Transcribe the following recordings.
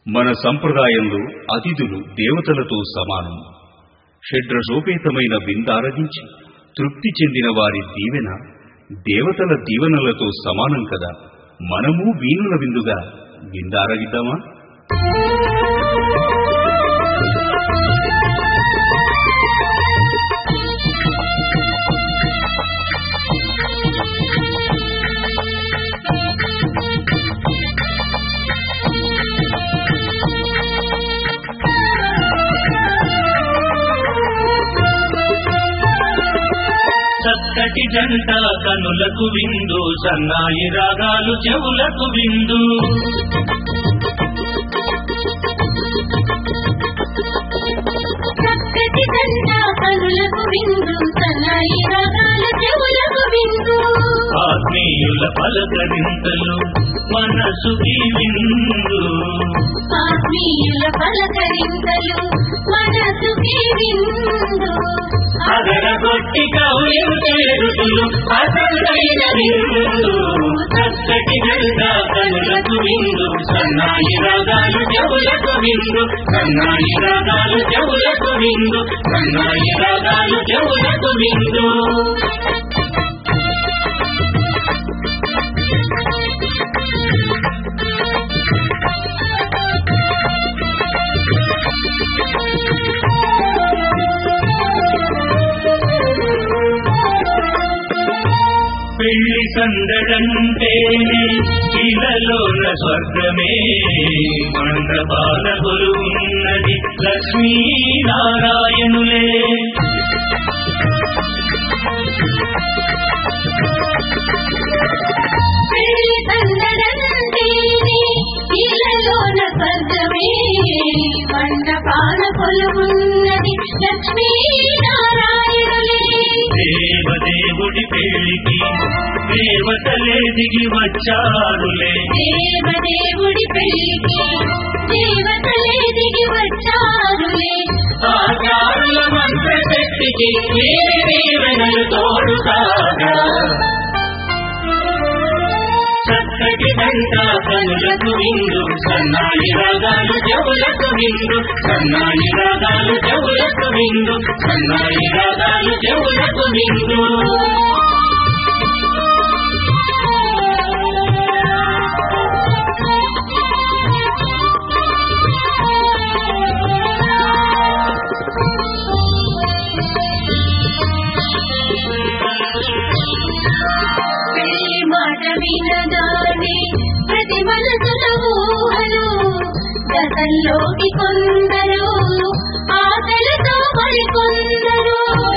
మన సంప్రదాయంలో అతిథులు దేవతలతో సమానం షడ్రసోపేతమైన విందారగించి తృప్తి చెందిన వారి దీవెన దేవతల దీవెనలతో సమానం కదా మనము వీణుల విందుగా విందారగిద్దామా చక్కటి జంట కనులకు విందు సన్నాయి రాగాలు చెవులకు విందు చక్కటి దండ కనులకు విందు సన్నాయి రాగాల చెవులకు విందు ఆత్మీయుల పలకరింతలు మనసుకి విందు ఆత్మీయుల పలకరింతలు మనసుకి విందు అదరగొట్టి కవులు చేరుతులు అసలైన విందు చక్కటి జంట కనులకు విందు సన్నాయి రాగాలు చెవులకు విందు సన్నాయి రాగాలు చెవులకు విందు సన్నాయి రాగాలు చెవులకు విందు పెళ్లి సందడంటేనే ఇలలోన స్వర్గమే మండపాల ఉన్నది లక్ష్మీనారాయణులే పెళ్లి సందడంటేనే ఇళ్ళలోన స్వర్గమే మండపాల కొలువున్నది లక్ష్మీనారాయణులే దేవదేవుడి పెళ్లికి దేవతలే దిగి వచ్చారులే దేవదేవుడి పెళ్లికి దేవతలే దిగి వచ్చారులే ఆచారుల మంత్రశక్తికి వీరి దీవెనలు తోడుతాగా చక్కటి దంట కనులకు విందు సన్నాయి రాగాలు చెవులకు విందు సన్నాయి రాగాలు చెవులకు విందు సన్నాయి రాగాలు చెవులకు విందు పెళ్లి మాట వినగానే ప్రతి మనసుల ఊహలు గతంలోకి కొందరు ఆశలతో మరికొందరు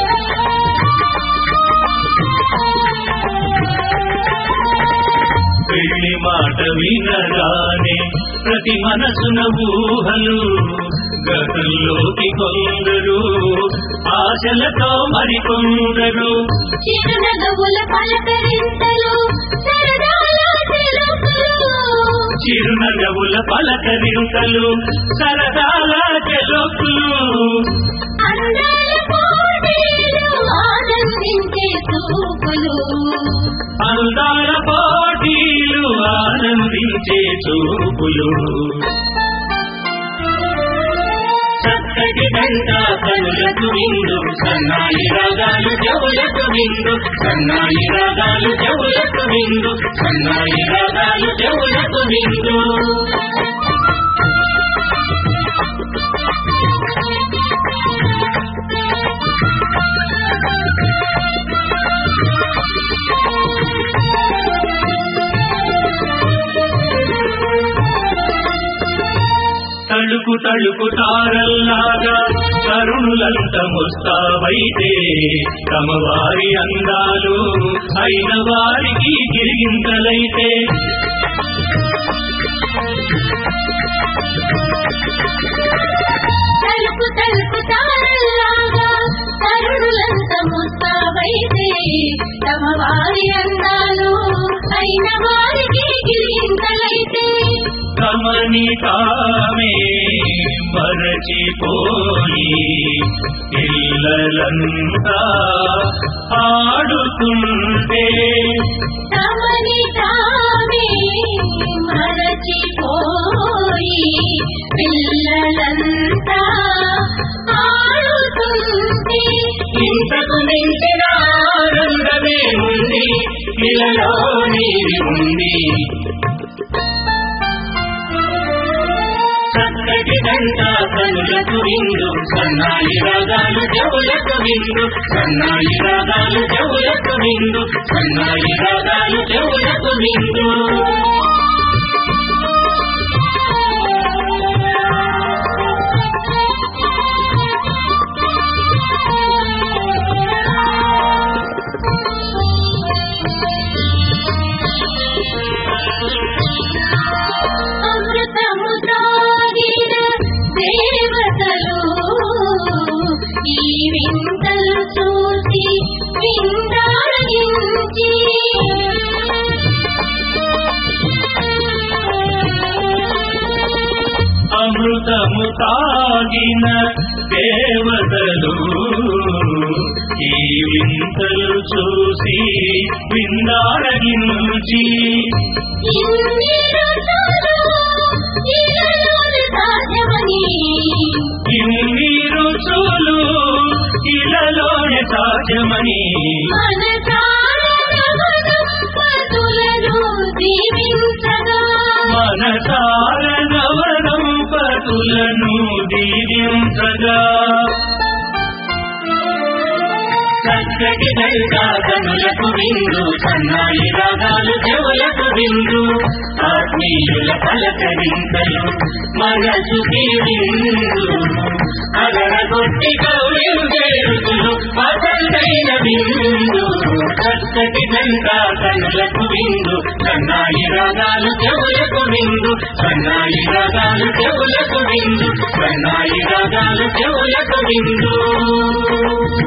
పెళ్లి మాట వినగానే ప్రతి మనసున ఊహలు గతంలోకి కొందరు ఆశలతో మరికొందరు చిరునగవుల పలకరింతలు సరదాల తెలుపులు చిరునగవుల పలకరింతలు సరదాల చెలొక్కులు అందాల పోటీలు ఆనందించే చూపులు అందాల పోటీలు ఆనందించే చూపులు చక్కటి దంట కనులకు విందు సన్నాయి రాగాలు చెవులకు విందు సన్నాయి రాగాలు చెవులకు విందు సన్నాయి రాగాలు చెవులకు విందు తళుకు తళుకు తారల్లాగా తరుణులంత ముస్తావైతే తమ వారి అందాలు అయిన వారికి గిరిగింతలైతే తలుపు తలుపు తారల్లాగా తరుణులంత ముస్తాబైతే తమ వారి అందాలు అయిన వారికి గిరింతలైతే కమని కామే మరచిపోయి పిల్లలంతా ఆడుతుంటే తమని తామే మరచిపోయి ఇలలో నీది ఉంది చక్కటి గంట కనులకు విందు సన్నాయి రాగాలు చెవులకు విందు సన్నాయి రాగాలు చెవులకు విందు సన్నాయి రాగాలు చెవులకు విందు అమృతము తాగిన దేవతలు ఈ వింతలు చూసి విందారగించి అమృతము తాగిన దేవతలు ఈ వింతలు చూసి విందారగించి ఇన్ని రుచులు ఇలలోని సాధ్యమని ఇన్ని రుచులు ఇలలోనే సాధ్యమని మనసారములను దీవించగా మనసార నవదంపతులను దీవించగా చక్కటి దైవాదనులకు విందు సన్నాయి రాగాలు చెవులకు విందు ఆత్మీయుల పలకరింతలు మనసుకి విందు అగరగొట్టి కౌలిలు చేరుతులు అసలైన విందు చక్కటి దైవాదనులకు విందు సన్నాయి రాగాలు చెవులకు విందు సన్నాయి రాగాలు చెవులకు విందు సన్నాయి రాగాలు చెవులకు విందు